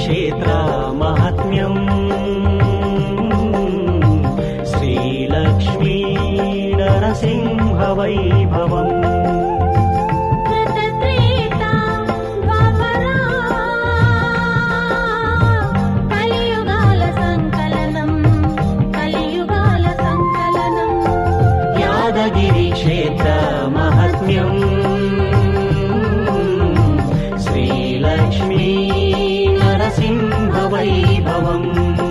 క్షేత్ర మహాత్మ్యం శ్రీలక్ష్మీ నరసింహ వైభవం కృతత్రేతా ద్వాపరా కలియుగాల సంకలనం కలియుగాల సంకలనం యాదగిరి క్షేత్ర మహాత్మ్యం శ్రీలక్ష్మీ నరసింహ వైభవం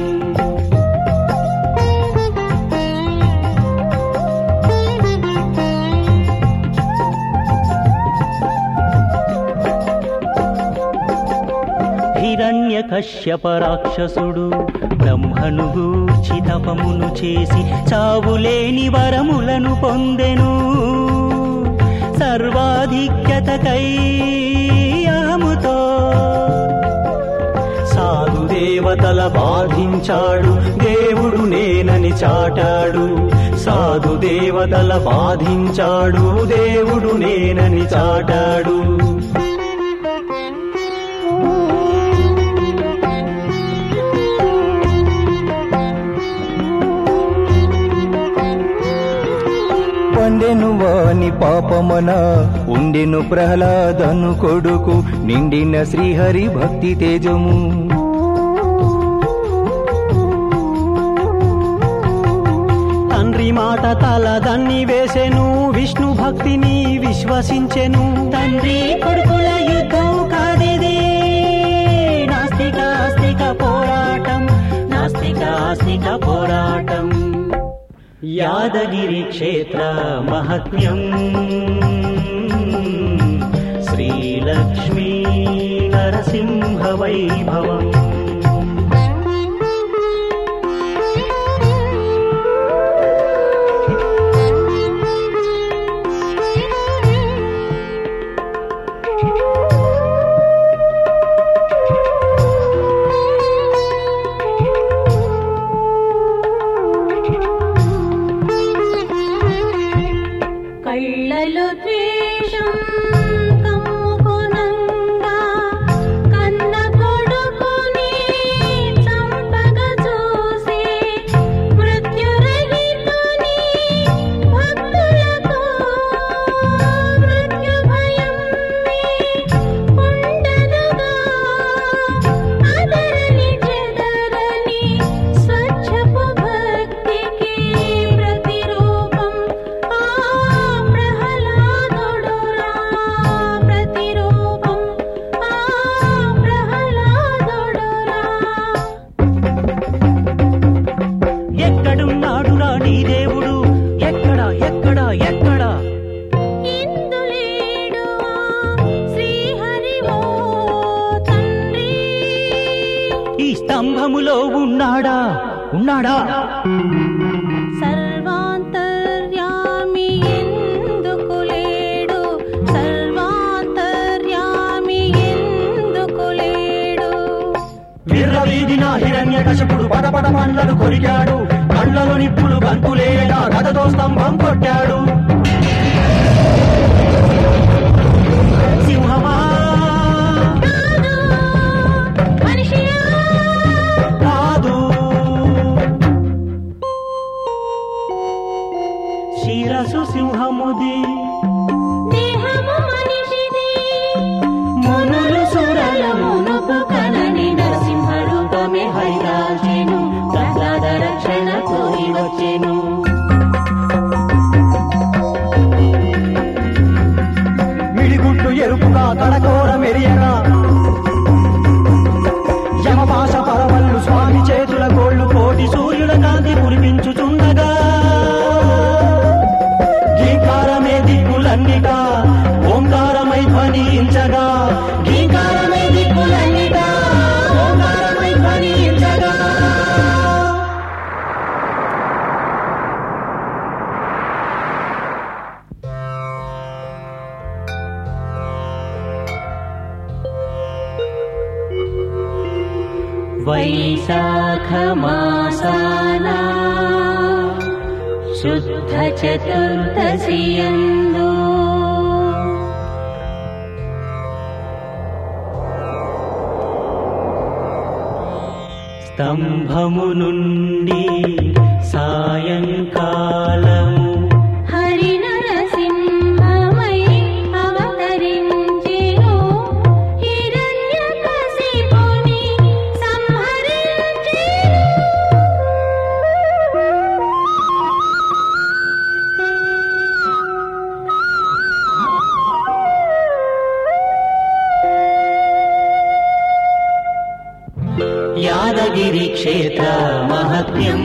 హిరణ్య కశ్యప రాక్షసుడు బ్రహ్మను గూర్చి తపమును చేసి చావులేని వరములను పొందెను సర్వాధిక్యతకై అహముతో సాధు దేవతల బాధించాడు దేవుడు నేనని చాటాడు సాధు దేవతల బాధించాడు దేవుడు నేనని చాటాడు పండెను వాని పాపమన ఉండెను ప్రహ్లాదను కొడుకు నిండిన శ్రీహరి భక్తి తేజము తండ్రి మాట తల దన్ని వేసెను విష్ణు భక్తిని విశ్వసించెను తండ్రి కొడుకుల యుద్ధం కాదిది నాస్తిక ఆస్తిక పోరాటం నాస్తిక ఆస్తిక పోరాటం యాదగిరి క్షేత్ర మహాత్మ్యం శ్రీలక్ష్మీ నరసింహ వైభవం కళ్ళలో ద్వేషం కమ్ముకొనంగా కన్న కొడుకుని చంపగా చూసి మృత్యురహితుని భక్తులకు మృత్యు భయం ఉండదుగా అదరని చెదరని స్వచ్ఛపు భక్తికి ప్రతిరూపం ఆ ప్రహ్లాదుడురా ప్రతిరూపం ఆ ప్రహ్లాదుడురా ఎక్కడున్నాడురా నీ దేవుడు ఎక్కడ ఎక్కడ ఎక్కడ ఇందులేడు శ్రీహరి ఓ తండ్రి ఈ స్తంభములో ఉన్నాడా ఉన్నాడా సర్వాంతర్యామి ఎందుకు లేడు సర్వాంతర్యామి ఎందుకు లేడు విర్రవీధిన హిరణ్య కశపుడు పడపడ పండ్లను కొరికాడు కళ్ళలో నిప్పులు గంతులేయగా గదతో స్తంభం కొట్టాడు సింహమా కాదు మనిషియా కాదు శిరసు సింహముది దేహము మనిషిది మునులు సురల మునుపు కనని నరసింహ రూపమే హైదాల్చెను ప్రహ్లాద రక్షణ కోరి వచ్చెను మిడిగుడ్డు ఎరుపుగా కడకోర మెరియగా యమపాశ పరవళ్ళు స్వామి చేతుల గోళ్ళు కోటి సూర్యుల కాంతి కురిపించుచుండగా గీకారమే దిక్కులన్నిటా ఓంకారమై ధ్వనించగా గీకారమే దిక్కులన్నిటా ఓంకారమై ధ్వనించగా వైశాఖమాసానా శుద్ధ చతుర్దశియందు స్తంభము నుండి సాయంకాలము హరి నరసింహమై అవతరించెను హిరణ్యకశిపుని సంహరించెను యాదగిరి క్షేత్ర మహత్యం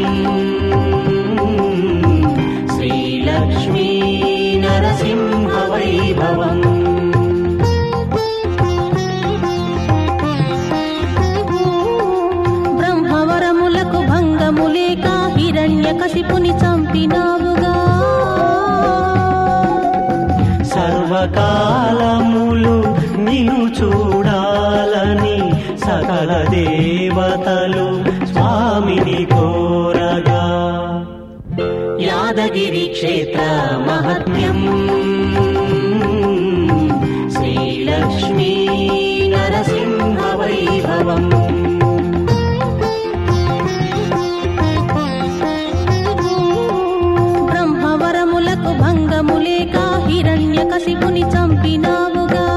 శ్రీలక్ష్మీ నరసింహ వైభవం బ్రహ్మవరములకు భంగములేక హిరణ్యకశిపుని చంపినావుగా సర్వకాలములు నిను చూడాలని సకల దేవతలు స్వామిని కోరగా యాదగిరి క్షేత్ర మహత్యం శ్రీలక్ష్మీ నరసింహ వైభవం బ్రహ్మవరములకు భంగములేక హిరణ్యకశిపుని చంపినావుగా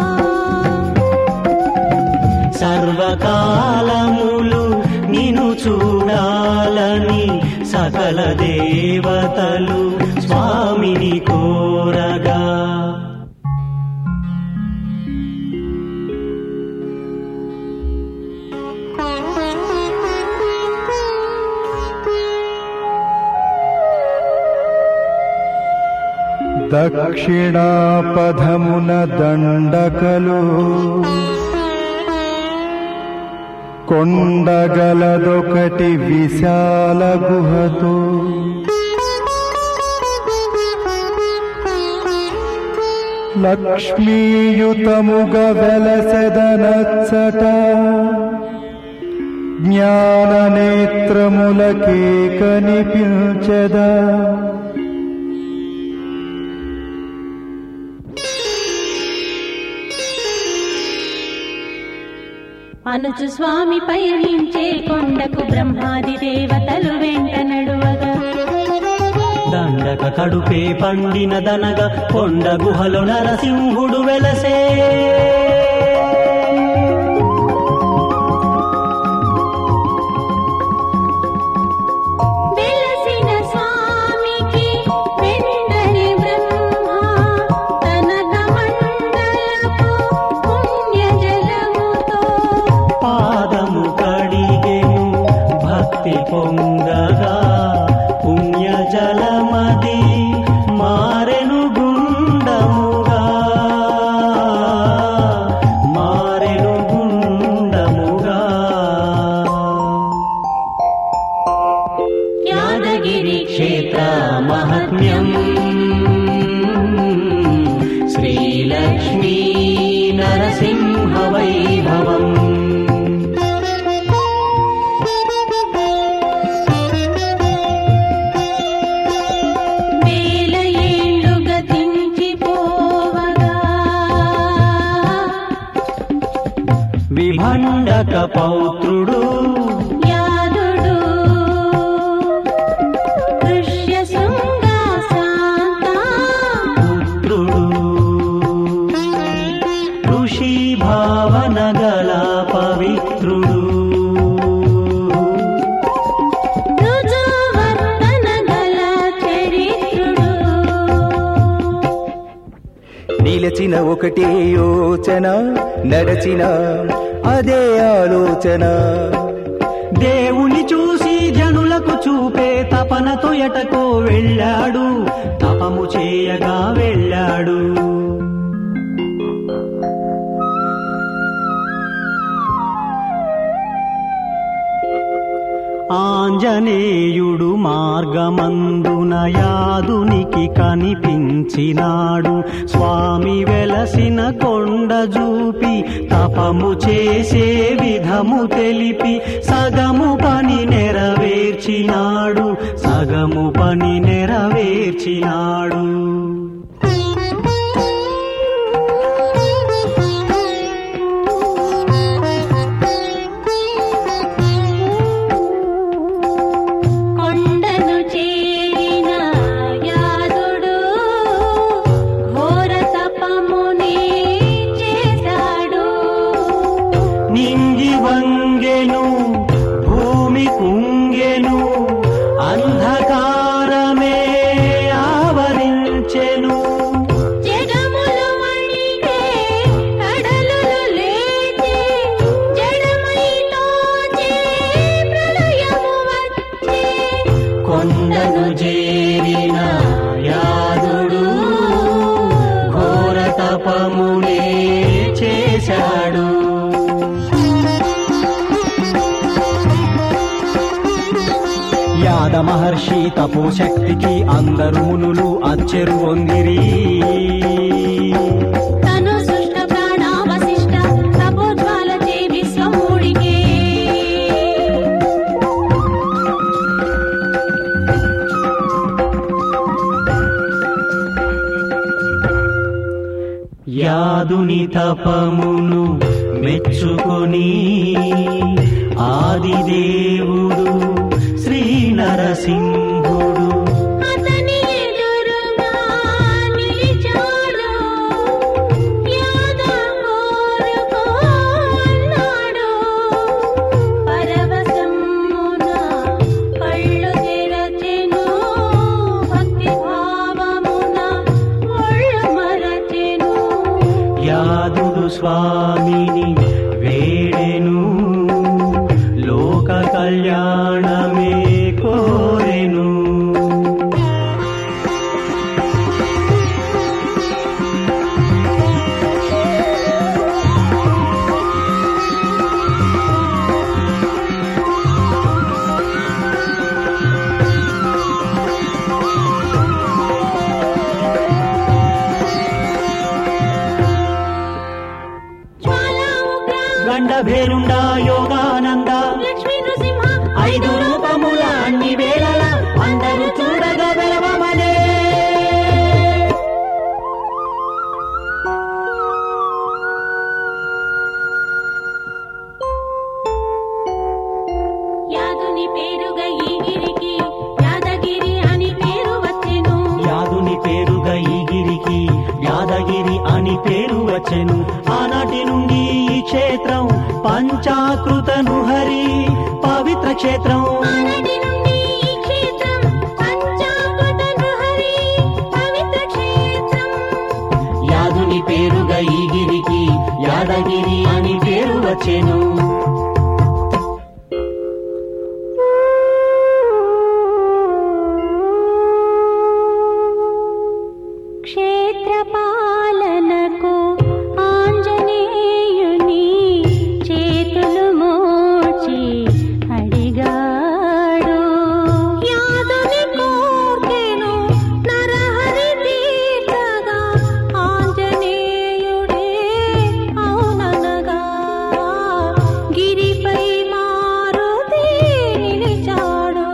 సర్వకాలములు నిను చూడాలని సకల దేవతలు స్వామిని కోరగా దక్షిణాపథమున దండకలు కొండగలదొకటి విశాల గుహతో లక్ష్మీయుతముగ వెలసెదనచ్చట జ్ఞాననేత్రములకే కనిపించదా అనుచు స్వామి పయనించే కొండకు బ్రహ్మాది దేవతలు వెంట నడువగా దండక కడుపే పండిన దనగ కొండ గుహలో నరసింహుడు వెలసే వెలసిన స్వామికి వెంటనే బ్రహ్మ తన కమండలపు పుణ్యజలముతో పాదము కడిగెను భక్తి పొంగగా పుణ్య జలమది మారెను గుండముగా మారెను గుండముగా యాదగిరి క్షేత్ర మహత్మ్యం శ్రీలక్ష్మీ నరసింహ వైభవం వేల ఏళ్ళు గతించిపోవగా విభండక పౌత్రుడు యాదుడు దృశ్య శృంగా శాంత పుత్రుడు ఋషి భావన గల పవిత్రుడు రుజువర్తన గల చరిత్రుడు నిలచిన ఒకటే యోచన నడచిన అదే ఆలోచన దేవుని చూసి జనులకు చూపే తపనతో ఎటకో వెళ్ళాడు తపము చేయగా వెళ్ళాడు ఆంజనేయుడు మార్గమందున యాదునికి కనిపించినాడు స్వామి వెలసిన కొండ చూపి తపము చేసే విధము తెలిపి సగము పని నెరవేర్చినాడు సగము పని నెరవేర్చినాడు కొండను చేరిన యాదుడు ఘోర తపమునే చేశాడు యాద మహర్షి తపోశక్తికి అందరు మునులు అచ్చెరు పొందిరి తను సృష్ట ప్రాణావశిష్ట తపోజ్వాలచే విశ్వమూడికే యాదుని తపమును మెచ్చుకొని ఆదిదేవుడు శ్రీ నరసింహుడు అతని ఎదురుగా నిలిచాడు యాదా కోరుకోన్నాడు పరవశమున కళ్ళు తెరచెను భక్తి భావమున ఒళ్ళు మరచెను యాదుడు స్వామిని వేడెను లోక కళ్యాణమే కోరెను జ్వాలా ఉగ్ర గండ భేరుండ యోగానంద లక్ష్మీ నృసింహ ఐదు రూపముల అన్ని వేళల అందరూ చూడగా వెలవమనే యాదుని పేరుగా ఈ గిరికి యాదగిరి అని పేరు వచ్చెను యాదుని పేరుగా ఈ గిరికి యాదగిరి అని పేరు వచ్చెను ఆనాటి నుండి ఈ క్షేత్రం పంచాకృతను హరి పవిత్ర క్షేత్రం ఆనాటి నుండి ఈ క్షేత్రం పంచాకృత నృహరి పవిత్ర క్షేత్రం యాదుని పేరుగా ఈ గిరికి యాదగిరి అని పేరు వచ్చెను క్షేత్రపాలనకు ఆంజనేయుని చేతులు మోచి అడిగాడు యాదుని కోర్కెను నరహరి తీర్చగా ఆంజనేయుడే అవుననగా గిరిపై మారుతి నిలిచాడు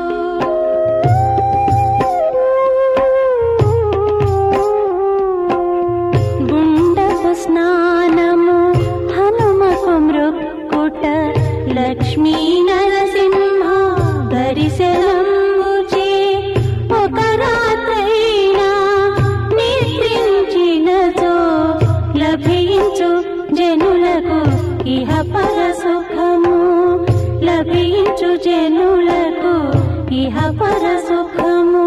గుండపు స్నానము హనుమకు మృక్కుట లక్ష్మీ నరసింహ దరిశలంబుచే ఒక రాత్రైనా నిద్రించినచో లభించు జనులకు ఇహ పర సుఖము లభించు జనులకు ఇహ పర సుఖము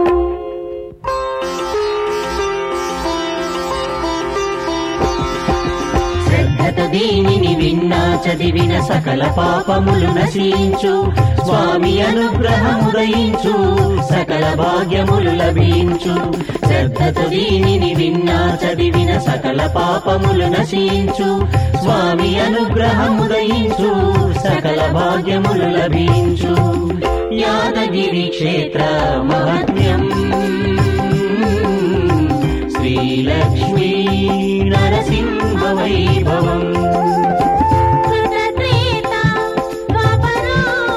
శ్రద్ధతో దీనిని విన్నా చదివిన సకల పాపములు నశించు స్వామి అనుగ్రహము దయించు సకల భాగ్యములు లభించు శ్రద్ధతో దీనిని విన్నా చదివిన సకల పాపములు నశించు స్వామి అనుగ్రహము దయించు సకల భాగ్యములు లభించు యాదగిరి క్షేత్ర మహత్యం శ్రీలక్ష్మీ నరసింహ వైభవం కృతత్రేత ద్వాపరా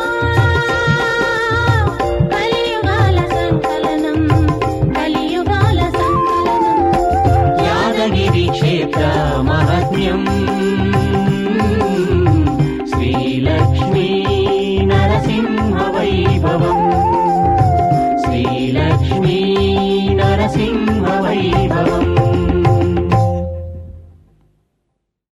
కలియుగాల సంకలనం కలియుగాల సంకలనం యాదగిరి క్షేత్ర మహత్మ్యం శ్రీలక్ష్మీ నరసింహ వైభవం శ్రీలక్ష్మీ నరసింహ వైభవం